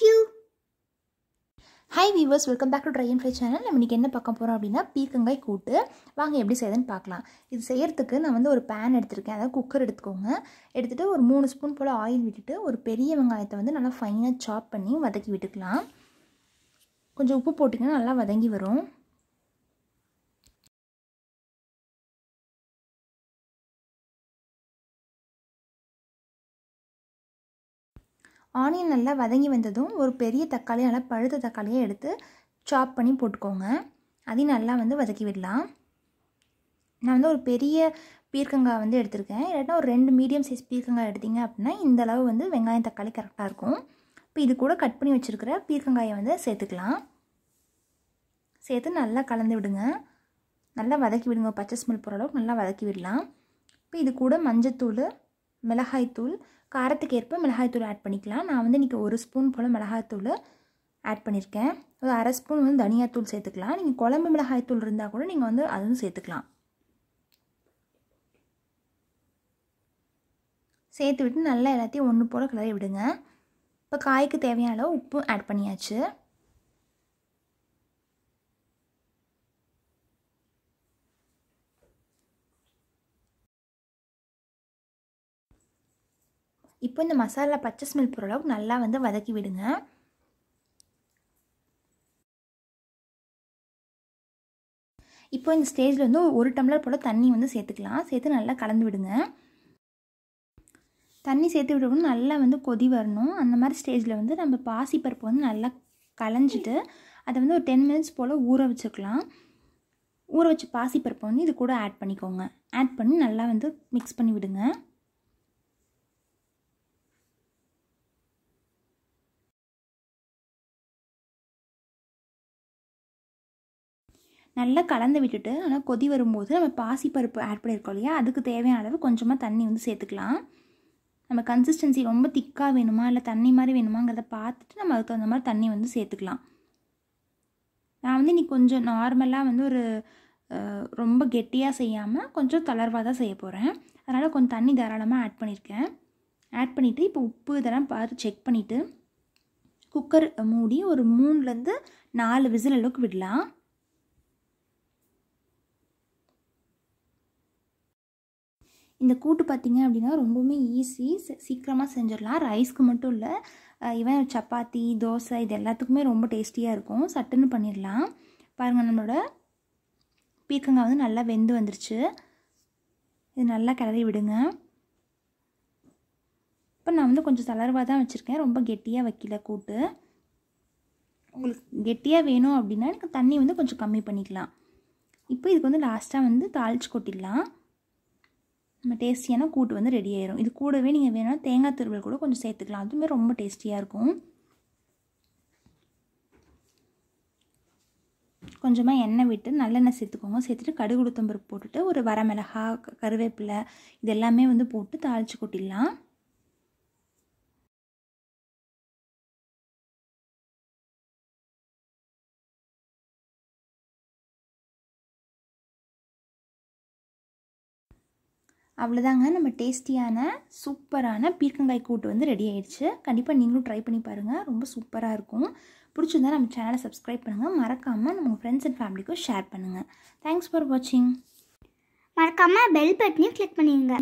you. Hi viewers welcome back to try and fry channel நம்ம இன்றைக்கி என்ன பார்க்க போகிறோம் அப்படின்னா பீர்க்கங்காய் கூட்டு வாங்க எப்படி செய்யுதுன்னு பார்க்கலாம் இது செய்யறதுக்கு நான் வந்து ஒரு பேன் எடுத்திருக்கேன் அதாவது குக்கர் எடுத்துக்கோங்க எடுத்துகிட்டு ஒரு மூணு ஸ்பூன் போல் ஆயில் விட்டுட்டு ஒரு பெரிய வெங்காயத்தை வந்து நல்லா ஃபைனாக சாப் பண்ணி வதக்கி விட்டுக்கலாம் கொஞ்சம் உப்பு போட்டிங்கன்னா நல்லா வதங்கி வரும் ஆனியன் நல்லா வதங்கி வந்ததும் ஒரு பெரிய தக்காளி நல்லா பழுத்த தக்காளியை எடுத்து சாப் பண்ணி போட்டுக்கோங்க அதையும் நல்லா வந்து வதக்கி விடலாம் நான் வந்து ஒரு பெரிய பீர்க்கங்காய் வந்து எடுத்திருக்கேன் இல்லாட்டா ஒரு ரெண்டு மீடியம் சைஸ் பீர்க்கங்காய் எடுத்திங்க அப்படின்னா இந்த அளவு வந்து வெங்காயம் தக்காளி கரெக்டாக இருக்கும் இப்போ இது கூட கட் பண்ணி வச்சுருக்கிற பீர்க்கங்காயை வந்து சேர்த்துக்கலாம் சேர்த்து நல்லா கலந்து விடுங்க நல்லா வதக்கி விடுங்க பச்சை ஸ்மெல் போகிற அளவுக்கு நல்லா வதக்கி விடலாம் இப்போ இது கூட மஞ்சத்தூள் மிளகாய்த்தூள் காரத்துக்கு ஏற்ப மிளகாய்த்தூள் ஆட் பண்ணிக்கலாம் நான் வந்து இன்றைக்கி ஒரு ஸ்பூன் போல் மிளகாய்த்தூள் ஆட் பண்ணியிருக்கேன் ஒரு அரை ஸ்பூன் வந்து தனியாத்தூள் சேர்த்துக்கலாம் நீங்கள் குழம்பு மிளகாய்த்தூள் இருந்தால் கூட நீங்கள் வந்து அதுவும் சேர்த்துக்கலாம் சேர்த்து விட்டு நல்லா எல்லாத்தையும் ஒன்று போல் கிளறி விடுங்க இப்போ காய்க்கு தேவையான அளவு உப்பு ஆட் பண்ணியாச்சு இப்போ இந்த மசாலா பச்சை ஸ்மெல் போகிற அளவுக்கு நல்லா வந்து வதக்கி விடுங்க இப்போ இந்த ஸ்டேஜில் வந்து ஒரு டம்ளர் போல் தண்ணி வந்து சேர்த்துக்கலாம் சேர்த்து நல்லா கலந்து விடுங்க தண்ணி சேர்த்து விடணும் நல்லா வந்து கொதி வரணும் அந்த மாதிரி ஸ்டேஜில் வந்து நம்ம பாசிப்பருப்பு வந்து நல்லா களைஞ்சிட்டு அதை வந்து ஒரு டென் மினிட்ஸ் போல் ஊற வச்சுக்கலாம் ஊற வச்ச பாசிப்பருப்பை வந்து இது கூட ஆட் பண்ணிக்கோங்க ஆட் பண்ணி நல்லா வந்து மிக்ஸ் பண்ணி விடுங்க நல்லா கலந்து விட்டுட்டு ஆனால் கொதி வரும்போது நம்ம பாசிப்பருப்பு ஆட் பண்ணியிருக்கோம் இல்லையா அதுக்கு தேவையான அளவு கொஞ்சமாக தண்ணி வந்து சேர்த்துக்கலாம் நம்ம கன்சிஸ்டன்சி ரொம்ப திக்காக வேணுமா இல்லை தண்ணி மாதிரி வேணுமாங்கிறத பார்த்துட்டு நம்ம அதுக்கு தகுந்த மாதிரி தண்ணி வந்து சேர்த்துக்கலாம் நான் வந்து இன்றைக்கி கொஞ்சம் நார்மலாக வந்து ஒரு ரொம்ப கெட்டியாக செய்யாமல் கொஞ்சம் தளர்வாக தான் செய்ய போகிறேன் அதனால் கொஞ்சம் தண்ணி தாராளமாக ஆட் பண்ணியிருக்கேன் ஆட் பண்ணிவிட்டு இப்போ உப்பு இதெல்லாம் பார்த்து செக் பண்ணிவிட்டு குக்கர் மூடி ஒரு மூணுலேருந்து நாலு விசில் அளவுக்கு விடலாம் இந்த கூட்டு பார்த்திங்க அப்படின்னா ரொம்பவுமே ஈஸி சீக்கிரமாக செஞ்சிடலாம் ரைஸ்க்கு மட்டும் இல்லை இவன் சப்பாத்தி தோசை இது எல்லாத்துக்குமே ரொம்ப டேஸ்டியாக இருக்கும் சட்டுன்னு பண்ணிடலாம் பாருங்கள் நம்மளோட பீர்க்கங்காய் வந்து நல்லா வெந்து வந்துருச்சு இது நல்லா கிளறி விடுங்க இப்போ நான் வந்து கொஞ்சம் தளர்வாக தான் வச்சுருக்கேன் ரொம்ப கெட்டியாக வைக்கல கூட்டு உங்களுக்கு கெட்டியாக வேணும் அப்படின்னா எனக்கு தண்ணி வந்து கொஞ்சம் கம்மி பண்ணிக்கலாம் இப்போ இதுக்கு வந்து லாஸ்ட்டாக வந்து தாளித்து கொட்டிடலாம் நம்ம டேஸ்டியான கூட்டு வந்து ரெடி ஆயிரும் இது கூடவே நீங்கள் வேணும்னா தேங்காய் துருவல் கூட கொஞ்சம் சேர்த்துக்கலாம் அதுவுமே ரொம்ப டேஸ்டியாக இருக்கும் கொஞ்சமாக எண்ணெய் விட்டு நல்லெண்ணெய் சேர்த்துக்கோங்க சேர்த்துட்டு கடுகு உளுத்தம்பருப்பு போட்டுட்டு ஒரு வரமிளகா கருவேப்பிலை இது எல்லாமே வந்து போட்டு தாளித்து கொட்டிடலாம் அவ்வளோதாங்க நம்ம டேஸ்டியான சூப்பரான பீர்க்கங்காய் கூட்டு வந்து ரெடி ஆயிடுச்சு கண்டிப்பாக நீங்களும் ட்ரை பண்ணி பாருங்கள் ரொம்ப சூப்பராக இருக்கும் பிடிச்சிருந்தா நம்ம சேனலை சப்ஸ்கிரைப் பண்ணுங்கள் மறக்காமல் நம்ம ஃப்ரெண்ட்ஸ் அண்ட் ஃபேமிலிக்கும் ஷேர் பண்ணுங்கள் தேங்க்ஸ் ஃபார் வாட்சிங் மறக்காம பெல் பட்டனையும் கிளிக் பண்ணிடுங்க